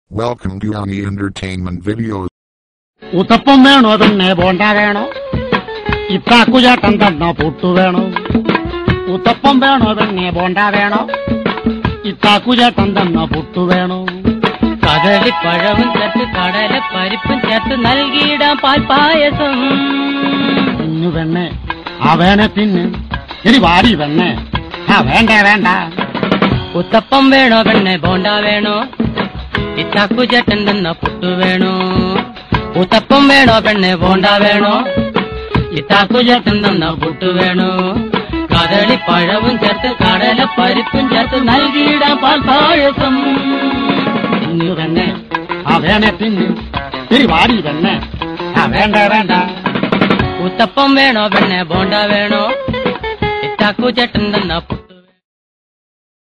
Welcome to Ani Entertainment Videos. Uttapam വേണോ പിന്നെ ബോണ്ട വേണോ ഇത്താക്കുചേട്ടൻ തന്ന പുട്ടു വേണോ ഉത്തപ്പം വേണോ പിന്നെ ബോണ്ട വേണോ ഇത്താക്കുചേട്ടൻ തന്ന പുട്ടു വേണോ കദളിപ്പഴവും ചേർത്ത് കടല പരിപ്പും ചേർത്ത് നൽകിയിടാം പാൽപ്പായസം തിന്നു പെണ്ണെ ആ വേണെ തിന്ന് ഇനി വാടി പെണ്ണെ ആ വേണ്ട വേണ്ട ഉത്തപ്പം വേണോ പെണ്ണെ ബോണ്ട വേണോ ഇത്താക്കു ചേട്ടൻ തന്ന പുട്ടു വേണോ ഉത്തപ്പം വേണോ പെണ്ണെ ബോണ്ട വേണോ ഇത്താക്കു ചേട്ടൻ തന്ന പുട്ടു വേണോ കദളിപ്പഴവും ചേർത്ത് കടല പരിപ്പും ചേർത്ത് നൽകിയിടാം പാൽപ്പായസം തിന്നു പെണ്ണെ ആ വേണെ തിന്ന് ഇനി വാടി പെണ്ണെ ആ വേണ്ട വേണ്ട ഉത്തപ്പം വേണോ പെണ്ണെ ബോണ്ട വേണോ ഇത്താക്കു ചേട്ടൻ തന്ന